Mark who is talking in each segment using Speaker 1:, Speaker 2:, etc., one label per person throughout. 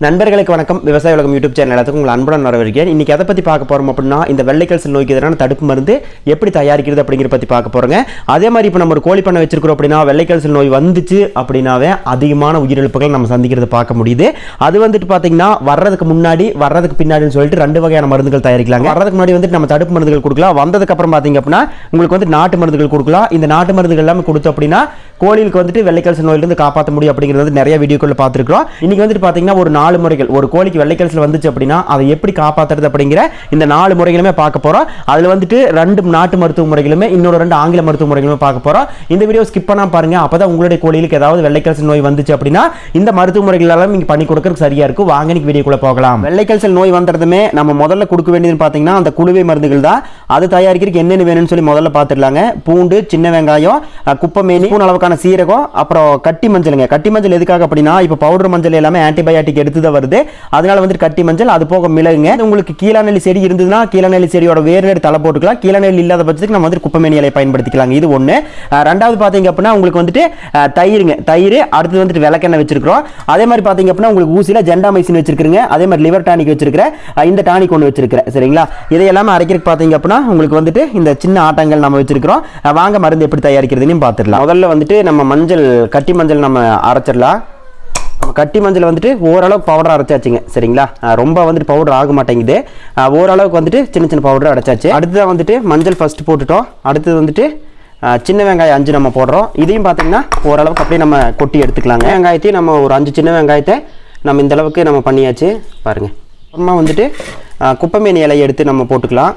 Speaker 1: நண்பர்களுக்கு வணக்கம் விவசாய உலகம் யூடியூப் சேனல் எல்லாத்துக்கும் உங்கள் அன்புடன் வரவேற்கிறேன் இன்னைக்கு எதை பற்றி பார்க்க போறோம் அப்படின்னா இந்த வெள்ளைக்கல்சல் நோய்க்கு எதிரான தடுப்பு மருந்து எப்படி தயாரிக்கிறது அப்படிங்கிறத பற்றி பார்க்க போறோங்க அதே மாதிரி இப்போ நம்ம ஒரு கோழி பண்ணை வச்சிருக்கிறோம் அப்படின்னா வெள்ளைக்கல்சல் நோய் வந்துச்சு அப்படின்னாவே அதிகமான உயிரிழப்புகள் நம்ம சந்திக்கிறத பார்க்க முடியுது அது வந்துட்டு பார்த்தீங்கன்னா வர்றதுக்கு முன்னாடி வர்றதுக்கு பின்னாடின்னு சொல்லிட்டு ரெண்டு வகையான மருந்துகள் தயாரிக்கலாங்க வர்றதுக்கு முன்னாடி வந்துட்டு நம்ம தடுப்பு மருந்துகள் கொடுக்கலாம் வந்ததுக்கு அப்புறம் பார்த்தீங்க அப்படின்னா உங்களுக்கு வந்து நாட்டு மருந்துகள் கொடுக்கலாம் இந்த நாட்டு மருந்துகள் எல்லாமே கொடுத்தோம் அப்படின்னா கோழிகளுக்கு வந்துட்டு வெள்ளைக்கல்சல் நோயிலிருந்து காப்பாற்ற முடியும் அப்படிங்கிறது வந்து நிறைய வீடியோக்களில் பார்த்துருக்கோம் இன்னைக்கு வந்துட்டு பார்த்தீங்கன்னா ஒரு நாலு முறைகள் ஒரு கோழிக்கு வெள்ளைக்கல்சல் வந்துச்சு அப்படின்னா அதை எப்படி காப்பாற்றுறது அப்படிங்கிற இந்த நாலு முறைகளுமே பார்க்க போகிறோம் அதில் வந்துட்டு ரெண்டு நாட்டு மருத்துவ முறைகளுமே இன்னொரு ரெண்டு ஆங்கில மருத்துவ முறைகளுமே பார்க்க போகிறோம் இந்த வீடியோ ஸ்கிப் பண்ணாம பாருங்க அப்போ தான் உங்களுடைய கோழிகளுக்கு ஏதாவது வெள்ளைக்கல்சல் நோய் வந்துச்சு அப்படின்னா இந்த மருத்துவ முறைகள் எல்லாம் நீங்கள் பண்ணி கொடுக்கறதுக்கு சரியா இருக்கும் வாங்க இன்னைக்கு வீடியோக்குள்ள போகலாம் வெள்ளைக்கல்சல் நோய் வந்ததுமே நம்ம முதல்ல கொடுக்க வேண்டியதுன்னு பார்த்தீங்கன்னா அந்த குழுவை மருந்துகள் தான் அது தயாரிக்கிறதுக்கு என்னென்ன வேணும்னு சொல்லி முதல்ல பார்த்துடலாங்க பூண்டு சின்ன வெங்காயம் அஹ், குப்பைமேனி ஸ்பூன் அளவுக்கான சீரகம் அப்புறம் கட்டி மஞ்சளுங்க கட்டி மஞ்சள் எதுக்காக அப்படின்னா இப்போ பவுடர் மஞ்சள் எல்லாமே ஆன்டிபயோட்டிக் எடுத்து தான் வருது அதனால வந்துட்டு கட்டி மஞ்சள் அது போக மிளகுங்க இது உங்களுக்கு கீழாநெல்லி செடி இருந்ததுன்னா கீழாநெல்லி செடியோட வேர் நேர் தலை போட்டுக்கலாம் கீழாநெல்லி இல்லாத பட்சத்துக்கு நம்ம வந்துட்டு குப்பைமேனி இலையை பயன்படுத்திக்கலாங்க இது ஒன்று ரெண்டாவது பார்த்தீங்க அப்படின்னா உங்களுக்கு வந்துட்டு அஹ், தயிருங்க தயிர் அடுத்து வந்துட்டு விளக்கெண்ணெய் வச்சிருக்கிறோம் அதே மாதிரி பார்த்தீங்க அப்படின்னா உங்களுக்கு ஊசியில் ஜெண்டா மைசின் வச்சிருக்கிறீங்க அதே மாதிரி லிவர் டானிக் வச்சிருக்கிறேன் அஹ், இந்த டானிக் ஒன்று வச்சிருக்கிறேன் சரிங்களா இதை எல்லாமே அரைக்கிறதுக்கு பார்த்தீங்க அப்படின்னா உங்களுக்கு வந்துட்டு இந்த சின்ன ஆட்டங்கள் நம்ம வச்சிருக்கிறோம் அஹ், வாங்க மருந்து எப்படி தயாரிக்கிறதுன்னு பார்த்துடலாம் முதல்ல வந்துட்டு நம்ம மஞ்சள் கட்டி மஞ்சள் நம்ம அரைச்சிடலாம் நம்ம கட்டி மஞ்சள் வந்துட்டு ஓரளவுக்கு பவுடர் அரைச்சாச்சுங்க சரிங்களா அஹ் ரொம்ப வந்துட்டு பவுடர் ஆக மாட்டேங்குது அஹ் ஓரளவுக்கு வந்துட்டு சின்ன சின்ன பவுடர் அரைச்சாச்சு அடுத்ததான் வந்துட்டு மஞ்சள் ஃபர்ஸ்ட் போட்டுட்டோம் அடுத்தது வந்துட்டு அஹ் சின்ன வெங்காயம் அஞ்சு நம்ம போடுறோம் இதையும் பார்த்தீங்கன்னா ஓரளவுக்கு அப்படியே நம்ம கொட்டி எடுத்துக்கலாங்க வெங்காயத்தையும் நம்ம ஒரு அஞ்சு சின்ன வெங்காயத்தை நம்ம இந்த அளவுக்கு நம்ம பண்ணியாச்சு பாருங்க அப்புறமா வந்துட்டு அஹ் குப்பைமேனி இலையை எடுத்து நம்ம போட்டுக்கலாம்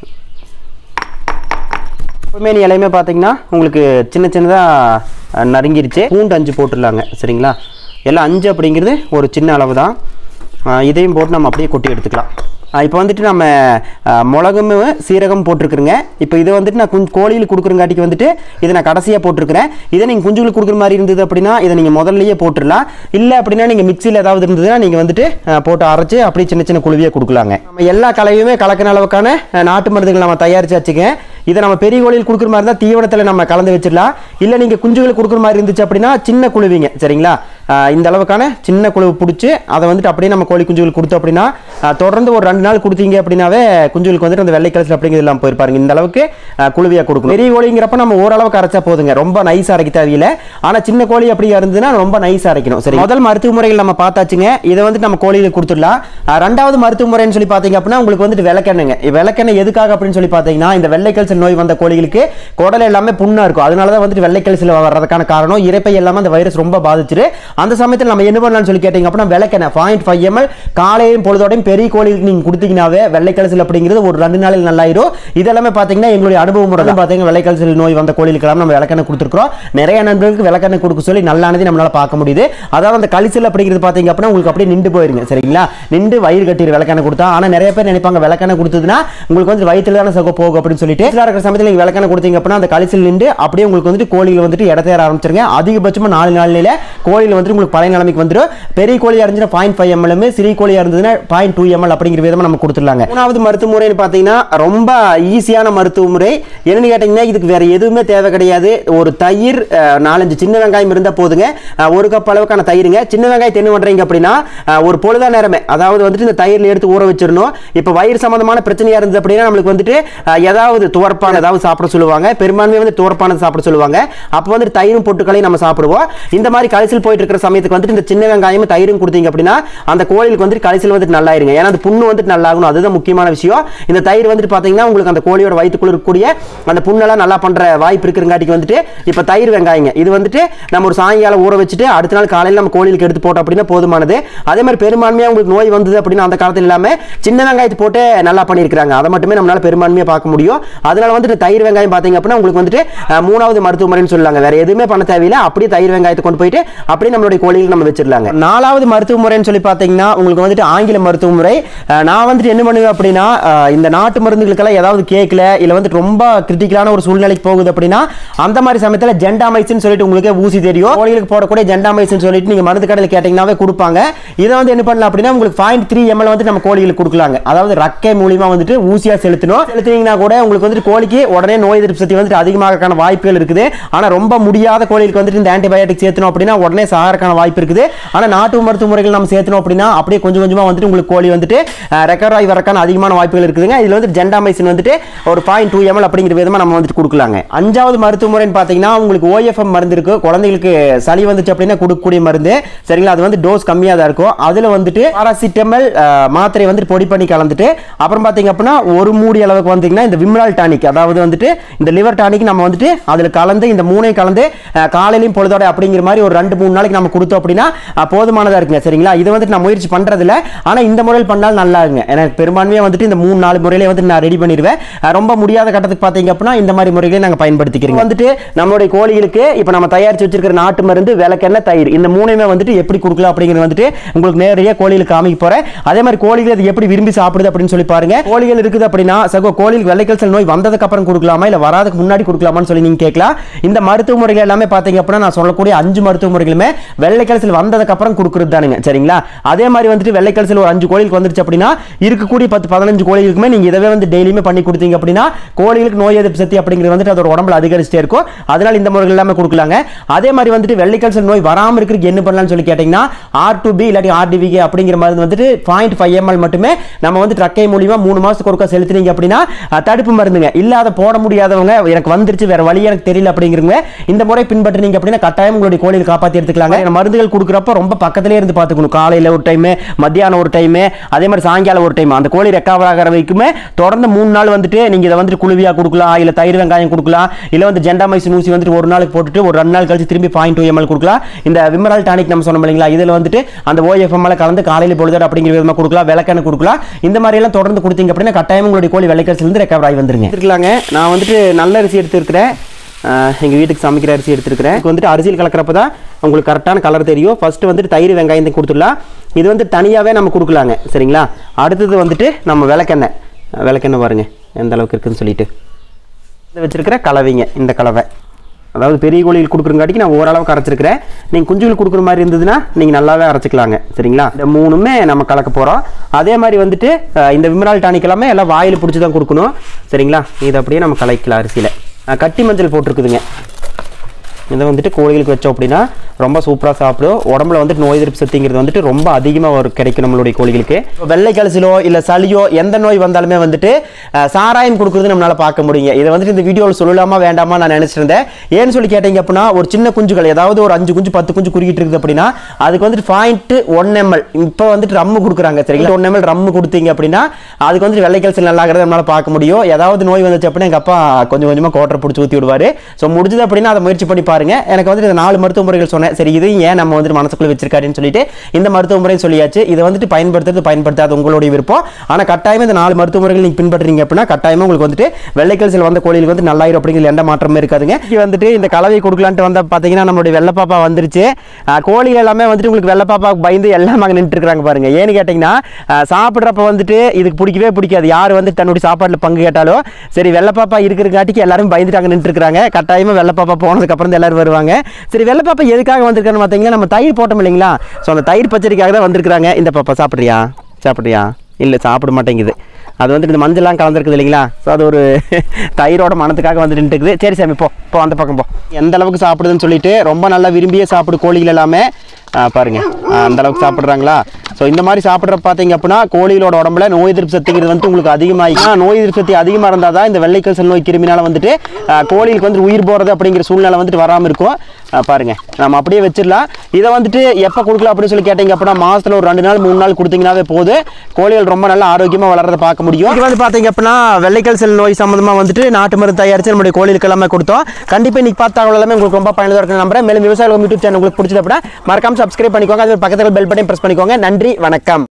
Speaker 1: குப்பைமேனி இலையுமே பார்த்தீங்கன்னா உங்களுக்கு சின்ன சின்னதாக நறுங்கிருச்சு பூண்டு அஞ்சு போட்டுடலாங்க சரிங்களா எல்லாம் அஞ்சு அப்படிங்கிறது ஒரு சின்ன அளவு தான் ஆஹ் இதையும் போட்டு நம்ம அப்படியே கொட்டி எடுத்துக்கலாம் இப்போ வந்துட்டு நம்ம ஆஹ் மிளகும் சீரகம் போட்டிருக்குறேங்க இப்போ இதை வந்துட்டு நான் குஞ்சு கோழியில் கொடுக்குறங்காட்டிக்கு வந்துட்டு இதை நான் கடைசியாக போட்டிருக்கிறேன் இதை நீங்கள் குஞ்சுகளுக்கு கொடுக்குற மாதிரி இருந்தது அப்படின்னா இதை நீங்கள் முதல்லயே போட்டுடலாம் இல்லை அப்படின்னா நீங்கள் மிக்சியில் ஏதாவது இருந்ததுன்னா நீங்கள் வந்துட்டு ஆஹ் போட்டு அரைச்சி அப்படியே சின்ன சின்ன குழுவியாக கொடுக்கலாங்க நம்ம எல்லா கலவையுமே கலக்கின அளவுக்கான ஆஹ் நாட்டு மருந்துகள் நம்ம தயாரிச்சு வச்சுக்க இதை நம்ம பெரிய கோழியில் கொடுக்குற மாதிரி இருந்தால் தீவனத்தில் நம்ம கலந்து வச்சிடலாம் இல்லை நீங்கள் குஞ்சுகளுக்கு கொடுக்குற மாதிரி இருந்துச்சு அப்படின்னா சின்ன குழுவிங்க சரிங்களா ஆஹ் இந்த அளவுக்கான சின்ன குழுவு பிடிச்சி அதை வந்துட்டு அப்படியே நம்ம கோழி குஞ்சுகளுக்கு கொடுத்தோம் அப்படின்னா ஆஹ் தொடர்ந்து ஒரு ரெண்டு நாள் கொடுத்தீங்க அப்படின்னாவே குஞ்சுகளுக்கு வந்துட்டு அந்த வெள்ளை கலசில் அப்படிங்கிறது இல்லாமல் போயிருப்பாருங்க இந்த அளவுக்கு ஆஹ் குழுவியாக கொடுக்கணும் பெரிய கோழிங்கிறப்ப நம்ம ஓரளவுக்கு அரைச்சா போதுங்க ரொம்ப நைஸ் அரைக்க தேவையில்லை ஆனால் சின்ன கோழி அப்படி இருந்ததுன்னா ரொம்ப நைஸ் அரைக்கணும் சரி முதல் மருத்துவ முறைகள் நம்ம பார்த்தாச்சுங்க இதை வந்துட்டு நம்ம கோழிகளுக்கு கொடுத்துடலாம் ஆஹ் ரெண்டாவது மருத்துவ முறைன்னு சொல்லி பார்த்தீங்க அப்படின்னா உங்களுக்கு வந்துட்டு விளக்கெண்ணுங்க விளக்கெண்ணெய் எதுக்காக அப்படின்னு சொல்லி பார்த்தீங்கன்னா இந்த வெள்ளைக்கல்சல் நோய் வந்த கோழிகளுக்கு குடல் எல்லாமே புண்ணா இருக்கும் அதனால தான் வந்துட்டு வெள்ளைக்கல்சல் வர்றதுக்கான காரணம் இறைப்பை எல்லாமே அந்த வைரஸ் ரொம்ப பாதிச்சிரு அந்த சமயத்தில் நம்ம என்ன பண்ணலாம்னு சொல்லி கேட்டீங்க அப்படின்னா விளக்கெண்ணெய் பாயிண்ட் ஃபைவ் எம்எல் காலையும் பொழுதோடையும் பெரிய கோழிகளுக்கு நீங்கள் கொடுத்தீங்கன்னாவே வெள்ளைக்கல்சல் அப்படிங்கிறது ஒரு ரெண்டு நாளில் நல்லாயிரும் இதெல்லாமே பார்த்தீங்கன்னா எங்களுடைய அனுபவ முறை தான் பார்த்தீங்கன்னா வெள்ளைக்கல்சல் நோய் வந்த கோழிகளுக்கெல்லாம் நம்ம விளக்கெண்ணெய் கொடுத்துருக்கோம் நிறைய நண்பர்களுக்கு விளக்கெண்ணெய் கொடுக்க சொல்லி நல்லானது நம்மளால பார்க்க முடியுது அதாவது அந்த கழிச்சல் அப்படிங்கிறது பார்த்தீங்க அப்படின்னா உங்களுக்கு அப்படியே நின்று போயிருங்க சரிங்களா நின்று வயிறு கட்டிடு விளக்கெண்ணெய் கொடுத்தா ஆனால் நிறைய பேர் நினைப்பாங்க விளக்கெண்ணெய் கொடுத்ததுன்னா உங்களுக்கு வந்து வயிற்றுல தானே சகோ போகும் அப்படின்னு சொல்லிட்டு வீட்டில் இருக்கிற சமயத்தில் நீங்கள் விளக்கெண்ணெய் கொடுத்தீங்க அப்படின்னா அந்த கழிச்சல் நின்று அப்படியே உங்களுக்கு வந்துட்டு கோழிகள் வந்துட்டு இடத்தேற ஆரம்பிச்சிருங்க அதிகபட்சமாக நாலு நாளில் கோழியில் வந்துட்டு உங்களுக்கு பழைய நிலைமைக்கு வந்துடும் பெரிய கோழியாக இருந்துச்சுன்னா பாயிண்ட் ஃபைவ் எம்எல்எம் சிறிய கோழியாக இருந்ததுன்னா பாயிண்ட் டூ எம்எல் அப்படிங்கிற விதமாக நம்ம கொடுத்துடலாங்க மூணாவது மருத்துவ முறைன்னு பார்த்தீங்கன்னா ரொம்ப ஈஸியான மருத்துவ முறை என்னன்னு கேட்டிங்கன்னா இதுக்கு வேற எதுவுமே தேவை கிடையாது ஒரு தயிர் அஹ், நாலஞ்சு சின்ன வெங்காயம் இருந்தால் போதுங்க அஹ், ஒரு கப் அளவுக்கான தயிருங்க சின்ன வெங்காயத்தை என்ன பண்ணுறீங்க அப்படின்னா அஹ், ஒரு பொழுதா நேரமே அதாவது வந்துட்டு இந்த தயிரில் எடுத்து ஊற வச்சிடணும் இப்போ வயிறு சம்பந்தமான பிரச்சனையாக இருந்தது அப்படின்னா நம்மளுக்கு வந்துட்டு அஹ், ஏதாவது துவர்ப்பான ஏதாவது சாப்பிட சொல்லுவாங்க பெரும்பான்மை வந்து துவர்ப்பானது சாப்பிட சொல்லுவாங்க அப்போ வந்துட்டு தயிரும் பொட்டுக்களையும் நம்ம சாப்பிடுவோம் இந்த மாதிரி கழிச்சல் போயிட்டு இருக்கிற சமயத்துக்கு வந்துட்டு இந்த சின்ன வெங்காயமும் தயிரும் கொடுத்தீங்க அப்படின்னா அந்த கோழிக்கு வந்துட்டு கழிச்சல் வந்துட்டு நல்லா இருங்க ஏன்னா அந்த புண்ணு வந்துட்டு நல்லா ஆகணும் அதுதான் முக்கியமான விஷயம் இந்த தயிர் வந்துட்டு பார்த்தீங்கன்னா உங்களுக்கு அந்த கோழியோட வயிற்றுக்குள்ள இருக்கக்கூடிய அந்த புண்ணெல்லாம் நல்லா பண்ற வாய்ப்பு இருக்கிறங்காட்டிக்கு வந்துட்டு இப்போ தயிர் வெங்காயங்க இது வந்துட்டு நம்ம ஒரு சாயங்காலம் ஊற வச்சுட்டு அடுத்த நாள் காலையில் நம்ம கோழிகளுக்கு எடுத்து போட்டோம் அப்படின்னா போதுமானது அதே மாதிரி பெரும்பான்மையாக உங்களுக்கு நோய் வந்தது அப்படின்னா அந்த காலத்தில் இல்லாமல் சின்ன வெங்காயத்தை போட்டு நல்லா பண்ணியிருக்காங்க அதை மட்டுமே நம்மளால பெரும்பான்மையாக பார்க்க முடியும் அதனால வந்துட்டு தயிர் வெங்காயம் பார்த்தீங்க அப்படின்னா உங்களுக்கு வந்துட்டு அஹ், மூணாவது மருத்துவ முறைன்னு சொல்லலாங்க வேற எதுவுமே பண்ண தேவையில்லை அப்படியே தயிர் வெங்காயத்தை கொண்டு போயிட்டு அப்படியே நம்மளுடைய கோழிகள் நம்ம வச்சிடலாங்க நாலாவது மருத்துவ முறைன்னு சொல்லி பார்த்தீங்கன்னா உங்களுக்கு வந்துட்டு ஆங்கில மருத்துவ முறை அஹ், நான் வந்துட்டு என்ன பண்ணுவேன் அப்படின்னா அஹ், இந்த நாட்டு மருந்துகளுக்கெல்லாம் ஏதாவது கேட்கல இல்லை வந்துட்டு ரொம்ப கிரிட்டிக்கலான ஒரு சூழ்நிலைக்கு போகுது அப்படின்னா அந்த மாதிரி சமயத்தில் ஜெண்டாமைசின் சொல்லிட்டு உங்களுக்கு ஊசி தெரியும் கோழிகளுக்கு போடக்கூடிய ஜெண்டாமைசின் சொல்லிட்டு நீங்கள் மருந்து கடையில் கேட்டிங்கனாவே கொடுப்பாங்க இதை வந்து என்ன பண்ணலாம் அப்படின்னா உங்களுக்கு பாயிண்ட் த்ரீ எம்எல் வந்து நம்ம கோழிகளுக்கு கொடுக்கலாங்க அதாவது ரக்கை மூலியமா வந்துட்டு ஊசியாக செலுத்தணும் செலுத்தினீங்கன்னா கூட உங்களுக்கு வந்துட்டு கோழிக்கு உடனே நோய் எதிர்ப்பு சக்தி வந்துட்டு அதிகமாகறதுக்கான வாய்ப்புகள் இருக்குது ஆனால் ரொம்ப முடியாத கோழிகளுக்கு வந்துட்டு இந்த ஆன்டிபயோட்டிக் சேர்த்தணும் அப்படின்னா உடனே சாகறதுக்கான வாய்ப்பு இருக்குது ஆனால் நாட்டு மருத்துவ முறைகள் நம்ம சேர்த்தணும் அப்படின்னா அப்படியே கொஞ்சம் கொஞ்சமாக வந்துட்டு உங்களுக்கு கோழி வந்துட்டு ரெக்கவர் ஆகி வரக்கான அதிகமான வாய்ப்புகள் இருக்குதுங்க இதில் வந்து ஜெண்டாமைசின் வந்துட்டு ஒரு பாயிண்ட் டூ எம்எல் அப்படிங்கிற விதமாக நம்ம வந்துட்டு கொடுக்கலாங்க அஞ்சாவது மருத்துவ முறைன்னு பார்த்தீங்கன்னா உங்களுக்கு ஓஎஃப்எம் மருந்து இருக்கு குழந்தைகளுக்கு சளி வந்துச்சு அப்படின்னா கொடுக்கக்கூடிய மருந்து சரிங்களா அது வந்து டோஸ் கம்மியாக தான் இருக்கும் அதில் வந்துட்டு பாராசிட்டமல் மாத்திரை வந்துட்டு பொடி பண்ணி கலந்துட்டு அப்புறம் பார்த்தீங்க அப்படின்னா ஒரு மூடி அளவுக்கு வந்தீங்கன்னா இந்த விம்ரால் டானிக் அதாவது வந்துட்டு இந்த லிவர் டானிக் நம்ம வந்துட்டு அதில் கலந்து இந்த மூணையும் கலந்து அஹ், காலையிலையும் பொழுதோட அப்படிங்கிற மாதிரி ஒரு ரெண்டு மூணு நாளைக்கு நம்ம கொடுத்தோம் அப்படின்னா அஹ், போதுமானதா இருக்குங்க சரிங்களா இது வந்துட்டு நான் முயற்சி பண்றதில்ல ஆனா இந்த முறையில் பண்ணால் நல்லா இருக்குங்க எனக்கு பெரும்பான்மையாக வந்துட்டு இந்த மூணு நாலு முறையிலே வந்துட்டு நான் ரெடி பண்ணிடுவேன் அஹ், ரொம்ப முடியாத கட்டத்துக்கு பார்த்தீங்க அப்படின்னா இந்த மாதிரி முறைகளை நாங்கள் பயன்படுத்திக்கிறோம் வந்துட்டு நம்மளுடைய கோழிகளுக்கு இப்போ நம்ம தயாரிச்சு வச்சிருக்கிற நாட்டு மருந்து விளக்கெண்ணெய் தயிர் இந்த மூணையுமே வந்துட்டு எப்படி கொடுக்கலாம் அப்படிங்கிறது வந்துட்டு உங்களுக்கு நேரடியாக கோழிகளுக்கு காமிக்க போறேன் அதே மாதிரி கோழிகள் அது எப்படி விரும்பி சாப்பிடுது அப்படின்னு சொல்லி பாருங்க கோழிகள் இருக்குது அப்படின்னா சகோ கோழிகளுக்கு வெள்ளைக்கல் செல் நோய் வந்ததுக்கு அப்புறம் கொடுக்கலாமா இல்ல வராதுக்கு முன்னாடி கொடுக்கலாமான்னு சொல்லி நீங்க கேட்கலாம் இந்த மருத்துவ முறைகள் எல்லாமே பாத்தீங்க அப்படின்னா நான் சொல்லக்கூடிய அஞ்சு மருத்துவ முறைகளுமே வெள்ளைக்கல் செல் வந்ததுக்கு அப்புறம் கொடுக்குறது தானுங்க சரிங்களா அதே மாதிரி வந்துட்டு வெள்ளைக்கல் செல் ஒரு அஞ்சு கோழிகளுக்கு வந்துருச்சு அப்படின்னா இருக்கக்கூடிய பத்து பதினஞ்சு கோழிகளுக்குமே நீங்க இதவே வந்து டெய்லியுமே பண்ணி கொடுத்தீங்க அப்படின்னா கோழிகளுக்கு நோய் எதிர்ப்பு சக்தி அப்படிங்கிறது வந்துட்டு அதோட உடம்புல அதிகரிச்சுட்டே இருக்கும் அதனால இந்த முறைகள் எல்லாமே கொடுக்கலாங்க அதே மாதிரி வந்துட்டு வெள்ளைக்கல் செல் நோய் வராம இருக்கிறதுக்கு என்ன பண்ணலாம்னு சொல்லி கேட்டீங்கன்னா ஆர் டு பி இல்லாட்டி ஆர்டிவிகே அப்படிங்கிற மருந்து வந்துட்டு பாயிண்ட் ஃபைவ் எம்எல் மட்டுமே நம்ம வந்து ட்ரக்கை மூலியமா மூணு மாசத்துக்கு ஒருக்கா செலுத்தினீங்க அப்படின்னா அஹ், தடுப்பு மருந்துங்க இல்லாத போட முடியாதவங்க எனக்கு வந்துருச்சு வேற வழி எனக்கு தெரியல அப்படிங்கிறவங்க இந்த முறை பின்பற்றினீங்க அப்படின்னா கட்டாயம் உங்களுடைய கோழியை காப்பாற்றி எடுத்துக்கலாங்க இந்த மருந்துகள் கொடுக்குறப்ப ரொம்ப பக்கத்திலே இருந்து பார்த்துக்கணும் காலையில் ஒரு டைம் மத்தியானம் ஒரு டைம் அதே மாதிரி சாயங்காலம் ஒரு டைம் அந்த கோழி ரெக்கவர் ஆகிற வரைக்குமே தொடர்ந்து மூணு நாள் வந்துட்டு நீங்க இதை வந்துட்டு குழுவியா கொடுக்கலாம் இல்ல தயிர் வெங்காயம் கொடுக்கலாம் இல்ல வந்து ஜெண்டாமைசின் ஊசி வந்துட்டு ஒரு நாளுக்கு போட்டுட்டு ஒரு ரெண்டு நாள் கழிச்சு திரும்பி பாயிண்ட் டூ எம்எல் கொடுக்கலாம் இந்த விமரல் டானிக் நம்ம சொன்னோம் இல்லைங்களா இதுல வந்துட்டு அந்த ஓஎஃப்எம்எல் கலந்து காலையில் பொழுது அப்படிங்கிற விதமா கொடுக்கலாம் விளக்கெண்ணெய் கொடுக்கலாம் இந்த மாதிரி எல்லாம் தொடர்ந்து கொடுத்தீங்க அப்படின்னா கட்டாயம் உங்களுடைய கோழி விளைக்கல்ஸ்ல இருந்து ரெக்கவர் ஆகி வந்துருங்க இருக்கலாங்க நான் வந்துட்டு நல்ல அரிசி எடுத்துருக்கிறேன் எங்கள் வீட்டுக்கு சமைக்கிற அரிசி எடுத்துருக்கிறேன் இதுக்கு வந்துட்டு அரிசியில் கலக்கிறப்ப தான் உங்களுக்கு கரெக்டான கலர் தெரியும் ஃபர்ஸ்ட் வந்துட்டு தயிர் வெங்காயம் கொடுத்துடலாம் இது வந்து தனியாகவே நம்ம கொடுக்கலாங்க சரிங்களா அடுத்தது வந்துட்டு நம்ம விளக்கெண்ணெய் விளக்கெண்ணெய் பாருங்க எந்த அளவுக்கு இருக்குன்னு சொல்லிட்டு இது வச்சிருக்கிற கலவைங்க இந்த கலவை அதாவது பெரிய கோழிகள் கொடுக்குறங்காட்டிக்கு நான் ஓரளவுக்கு அரைச்சிருக்கிறேன் நீங்கள் குஞ்சுகள் கொடுக்குற மாதிரி இருந்ததுன்னா நீங்கள் நல்லாவே அரைச்சிக்கலாங்க சரிங்களா இந்த மூணுமே நம்ம கலக்க போகிறோம் அதே மாதிரி வந்துட்டு அஹ், இந்த விமரால் டானிக் எல்லாமே எல்லாம் வாயில் பிடிச்சி தான் கொடுக்கணும் சரிங்களா இதை அப்படியே நம்ம கலக்கலாம் அரிசியில் கட்டி மஞ்சள் போட்டிருக்குதுங்க இதை வந்துட்டு கோழிகளுக்கு வச்சோம் அப்படின்னா ரொம்ப சூப்பராக சாப்பிடும் உடம்புல வந்துட்டு நோய் எதிர்ப்பு சக்திங்கிறது வந்துட்டு ரொம்ப அதிகமாக ஒரு கிடைக்கும் நம்மளுடைய கோழிகளுக்கு இப்போ வெள்ளை கலசிலோ இல்லை சளியோ எந்த நோய் வந்தாலுமே வந்துட்டு அஹ், சாராயம் கொடுக்குறது நம்மளால பார்க்க முடியுங்க இதை வந்துட்டு இந்த வீடியோவில் சொல்லலாமா வேண்டாமா நான் நினைச்சிருந்தேன் ஏன்னு சொல்லி கேட்டீங்க அப்படின்னா ஒரு சின்ன குஞ்சுகள் ஏதாவது ஒரு அஞ்சு குஞ்சு பத்து குஞ்சு குறுக்கிட்டு இருக்குது அப்படின்னா அதுக்கு வந்துட்டு பாயிண்ட் ஒன் எம்எல் இப்போ வந்துட்டு ரம்மு கொடுக்குறாங்க சரிங்களா ஒன் எம்எல் ரம்மு கொடுத்தீங்க அப்படின்னா அதுக்கு வந்துட்டு வெள்ளை கலசல் நல்லாகிறத நம்மளால பார்க்க முடியும் ஏதாவது நோய் வந்துச்சு அப்படின்னா எங்கள் அப்பா கொஞ்சம் கொஞ்சமாக கோட்டரை பிடிச்சி ஊற்றி விடுவார் ஸோ முடிஞ்சது அப்படின்னா அதை முயற்சி பண்ணி பாருங்க எனக்கு வந்துட்டு இந்த நாலு மருத்துவ முறைகள் சொன்னேன் சரி இதையும் ஏன் நம்ம வந்துட்டு மனசுக்குள்ள வச்சிருக்காருன்னு சொல்லிட்டு இந்த மருத்துவ முறை சொல்லியாச்சு இதை வந்துட்டு பயன்படுத்துறது பயன்படுத்தாது உங்களுடைய விருப்பம் ஆனால் கட்டாயமா இந்த நாலு மருத்துவ முறைகள் நீங்கள் பின்பற்றுறீங்க அப்படின்னா கட்டாயமா உங்களுக்கு வந்துட்டு வெள்ளைக்கல்சில் வந்த கோழிகளுக்கு வந்து நல்லாயிரும் அப்படிங்கிற எந்த மாற்றமே இருக்காதுங்க இது வந்துட்டு இந்த கலவை கொடுக்கலான்ட்டு வந்த பார்த்தீங்கன்னா நம்மளுடைய வெள்ளைப்பாப்பா வந்துருச்சு அஹ், கோழிகள் எல்லாமே வந்துட்டு உங்களுக்கு வெள்ளைப்பாப்பாவுக்கு பயந்து எல்லாம் அங்கே நின்று இருக்காங்க பாருங்க ஏன்னு கேட்டிங்கன்னா அஹ், சாப்பிட்றப்ப வந்துட்டு இதுக்கு பிடிக்கவே பிடிக்காது யார் வந்து தன்னுடைய சாப்பாட்டில் பங்கு கேட்டாலும் சரி வெள்ளைப்பாப்பா இருக்கிறங்காட்டிக்கு எல்லாரும் பயந்துட்டு அங்கே நின்று இருக்காங்க கட்டாயமாக வெள்ளைப்பாப்பா போனதுக்கு அப்புறம் தான் எல்லாரும் வருவாங்க சரி வெள்ளைப்பாப்பா எதுக்காக வந்திருக்கான்னு பார்த்தீங்கன்னா நம்ம தயிர் போட்டோம் இல்லைங்களா ஸோ அந்த தயிர் பச்சடிக்காக தான் வந்திருக்காங்க இந்த பாப்பா சாப்பிட்றியா சாப்பிட்றியா இல்லை சாப்பிட மாட்டேங்குது அது வந்துட்டு இந்த மஞ்சள்லாம் கலந்துருக்குது இல்லைங்களா ஸோ அது ஒரு தயிரோட மனத்துக்காக வந்து நின்றுக்குது சரி சாமி போ போ அந்த பக்கம் போ எந்த அளவுக்கு சாப்பிடுதுன்னு சொல்லிட்டு ரொம்ப நல்லா விரும்பியே சாப்பிடு கோழிகள் எல்லாமே ஆ, பாருங்க ஆ, அந்த அளவுக்கு சாப்பிட்றாங்களா ஸோ இந்த மாதிரி சாப்பிட்ற பார்த்தீங்க அப்படின்னா கோழிகளோட உடம்புல நோய் எதிர்ப்பு சக்திங்கிறது வந்து உங்களுக்கு அதிகமாகி நோய் எதிர்ப்பு சக்தி அதிகமாக இருந்தால் தான் இந்த வெள்ளைக்கல் செல் நோய் கிருமினால வந்துட்டு ஆ, கோழிகளுக்கு வந்து உயிர் போகிறது அப்படிங்கிற சூழ்நிலை வந்துட்டு வராமல் இருக்கும் ஆ, பாருங்க நம்ம அப்படியே வச்சிடலாம் இதை வந்துட்டு எப்போ கொடுக்கலாம் அப்படின்னு சொல்லி கேட்டீங்க அப்படின்னா மாசத்துல ஒரு ரெண்டு நாள் மூணு நாள் கொடுத்தீங்கன்னாவே போதும் கோழிகள் ரொம்ப நல்லா ஆரோக்கியமாக வளர்றதை பார்க்க முடியும் இது வந்து பார்த்தீங்க அப்படின்னா வெள்ளைக்கல் செல் நோய் சம்மந்தமாக வந்துட்டு நாட்டு மருந்து தயாரித்து நம்மளுடைய கோழிகளுக்கு எல்லாமே கொடுத்தோம் கண்டிப்பாக இன்னைக்கு பார்த்த தகவல் எல்லாமே உங்களுக்கு ரொம்ப பயனுள்ளதாக இருக்குன்னு நம்புறேன் மேலும் விவசாயம் யூடியூப் சேனல் உங்களுக்கு பிடிச்சது அப்படின்னா மறக்காம சப்ஸ்கிரைப் பண்ணிக்கோங்க அது பக்கத்தில் பெல் பட்டன் பிரஸ் பண்ணிக்கோங்க நன்றி வணக்கம்